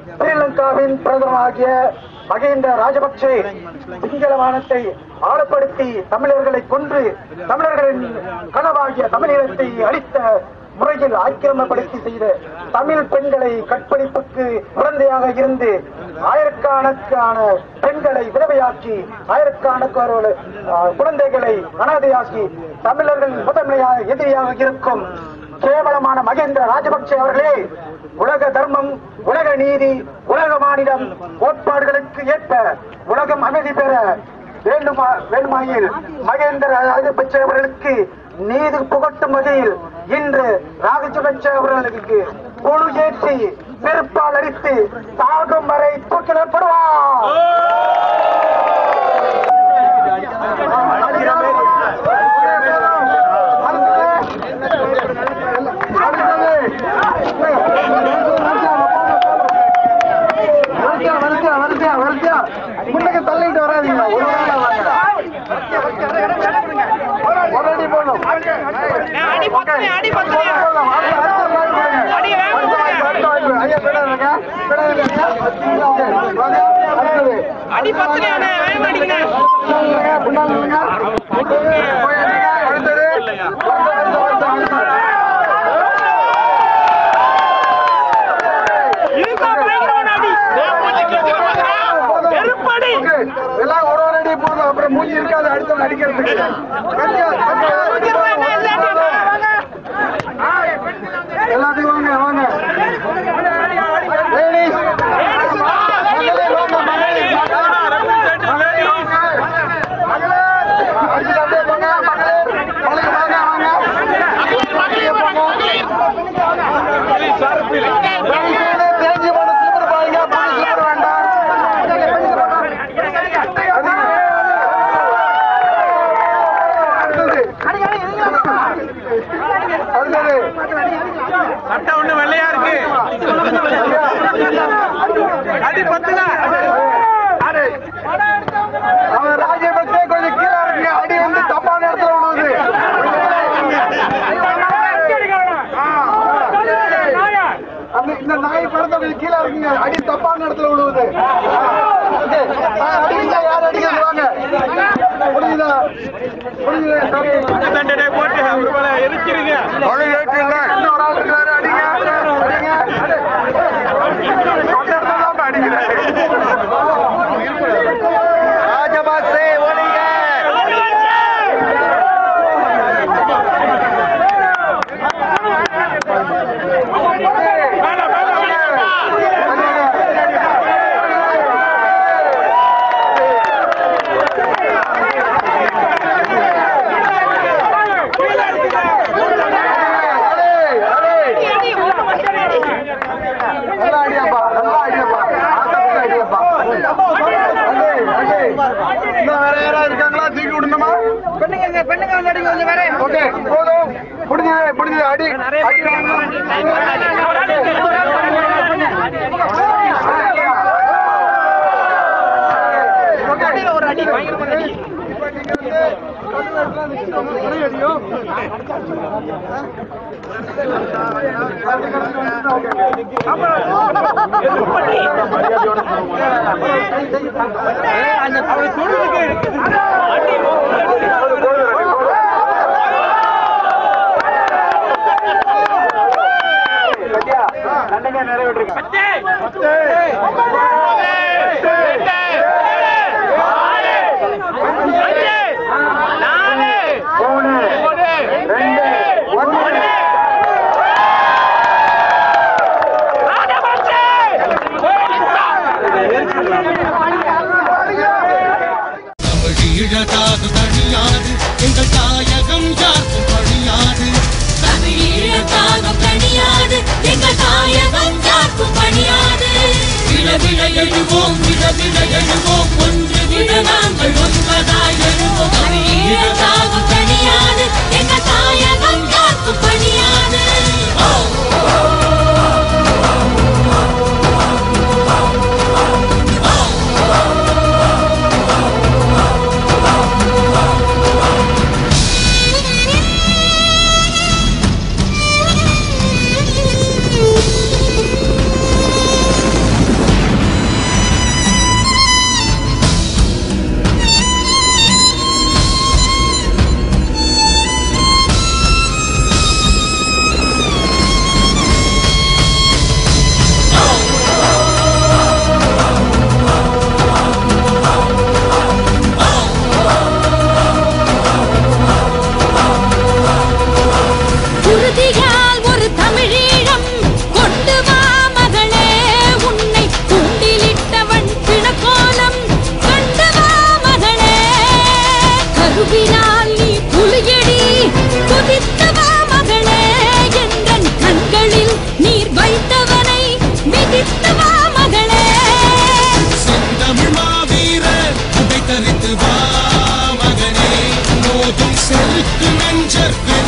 ஸ்ரீலங்காவின் பிரதமராகிய மகேந்திர ராஜபக்சே சிங்கள வானத்தை ஆழப்படுத்தி தமிழர்களை கொன்று தமிழர்களின் கனவாகிய தமிழீழத்தை அளித்த முறையில் ஆக்கிரமப்படுத்தி செய்த தமிழ் பெண்களை கற்பழிப்புக்கு உடந்தையாக இருந்து ஆயிரக்கணக்கான பெண்களை விதவையாக்கி ஆயிரக்கணக்கான அஹ், குழந்தைகளை அனாதையாக்கி தமிழர்களின் முதன்மையாக எதிரியாக இருக்கும் கேவலமான மகேந்திர ராஜபக்சே அவர்களே உலக தர்மம் உலக நீதி உலக மாநிலம் கோட்பாடுகளுக்கு ஏற்ப உலகம் அமைதி பெற வேண்டுமா வேண்டுமாயில் மகேந்திர ராஜபக்சே அவர்களுக்கு நீதி புகட்டும் வகையில் இன்று ராஜபக்சே அவர்களுக்கு குழு ஏற்றி நெருப்பால் அடித்து சாகும் வரை தூக்கிடப்படுவார் முன்னுக்கு தள்ளிட்டு வராதீங்க ஒரு வாரம் வாங்க ஒரு அடி போடணும் அடி பத்தலையா, அடி பத்தலையா? போடணும். அடுத்த- அடுத்த மாதிரி போடுங்க. அடி வேகமா அடுத்த வாய்ப்பு, அடுத்த வாய்ப்பு. ஐயா, விடாதீங்க. விடாதீங்க. வாங்க. அடுத்தது. அடி பத்தலையாண்ணே, வேகமா அடிங்கண்ணே. முன்னால நில்லுங்க. போய் அடிங்க. அடுத்தது. அடுத்த, அடுத்த, அடுத்த, அடுத்த. இருக்கா பயங்கரமான அடி. நெருப்படி. ஓகே. எல்லாம் ஒரு ஒரு அடி போதும் அப்புறம் மூஞ்சி இருக்காது அடுத்தவங்க அடிக்கிறதுக்கு கட்டியா, கட்டியா, ஊதிடுவாங்க, இல்லாட்டி வாங்க. எல்லாத்தையும் வாங்க வாங்க லேடிஸ் மகளிர் வாங்க மகளிர் மகளிர் வாங்க மகளிர் அடுத்து அப்படியே போங்க மகளிர் மகளிர் வாங்க வாங்க அப்படியே போங்க தயவு செய்து தேஞ்சி போன ஸ்லிப்பர் பாருங்க புது ஸ்லிப்பர் வேண்டாம் அடுத்தது அடுத்தது சட்டை ஒண்ணு வெள்ளையா இருக்கு அடி பத்தல அவன் ராஜபக்சே கொஞ்சம் கீழே இருக்கு அடி வந்து தப்பான இடத்துல விழுவுது அந்த இந்த நாய் படத்தை கொஞ்சம் கீழே இருக்குங்க அடி தப்பான இடத்துல விழுவுது ஓகே. ஆ, அடிங்க யார் அடிக்கிறது வாங்க புரியுதா புரியுதா சரி. தண்டனை போட்டு அவர் மேல எரிச்சிருங்க இன்னும் ஒரு ஆள் இருக்காரு, அடிங்க அடிங்க அந்த இடத்துல தான் அடிக்கிறாரு ராஜபக்சே ஒழிக நல்லா அடியாப்பா நல்லா அடியாப்பா ஆட்டத்துக்கு அடியாப்பா அடே, அடே. இன்னும் வேற யாராவது இருக்காங்களா தூக்கி விடணுமா பெண்ணுங்க பெண்ணுங்க வந்து அடிங்க கொஞ்சம் வேற ஓகே போதும் முடிஞ்சது முடிஞ்சது அடி அடி ஓகே ஒரு அடி பயங்கரமான அடி அவரை தொடுறதுக்கே இருக்குது அடி தமிழீழதாக தனியாது எங்கள் தாயகம் யாருக்கும் பணியாது தமிழீழத்தாகம் தனியாது எங்கள் தாயகம் யாருக்கும் பணியாது விழ விழ எழுவோம் விழ விழ எழுவோம் ஒன்று விழ நாங்கள் ஒன்பதாய் எழுவோம் தமிழீழத்தாகம் தனியாது எங்கள் தாயகம் யாருக்கும் பணியாது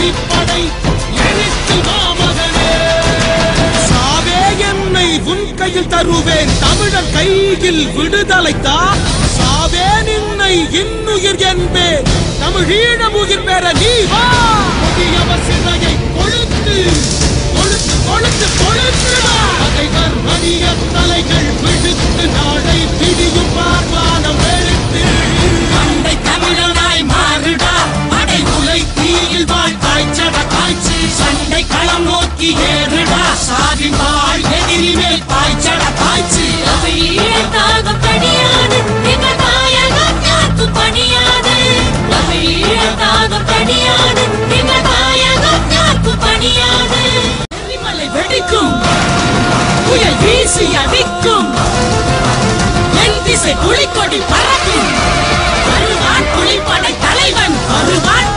புலிப்படை எழுத்து மாமகனே சாவே என்னை உன் கையில் தருவேன் தமிழர் கையில் விடுதலை தா சாவே நின்னை இன்னுயிர் என்பேன் தமிழீழ உயிர் பெற நீ வா புதியவர் சிறையை கொழுத்து கொழுத்து கொழுத்து கொழுத்து பகைவர் மணிய தலைகள் விழுத்து நாளை பிடியும் பார்வானம் வெளுத்து அண்டை தமிழனாய் மாறுடா படை உலை தீயில் வாழ் காய்ச்சட காய்ச்சி சண்டை களம் நோக்கி ஏறுடா சாதி வாழ் எதிரி மேல் பாய்ச்சட பாய்ச்சி தமிழீழத்தாகம் தனியாது எங்கள் தாயகம் யாருக்கும் பணியாது தமிழீழத்தாகம் தனியாது எங்கள் தாயகம் யாருக்கும் பணியாது எரிமலை வெடிக்கும் புயல் வீசி அடிக்கும் என் திசை புலிக்கொடி பறக்கும் வருவான் புலிப்படை தலைவன் வருவான்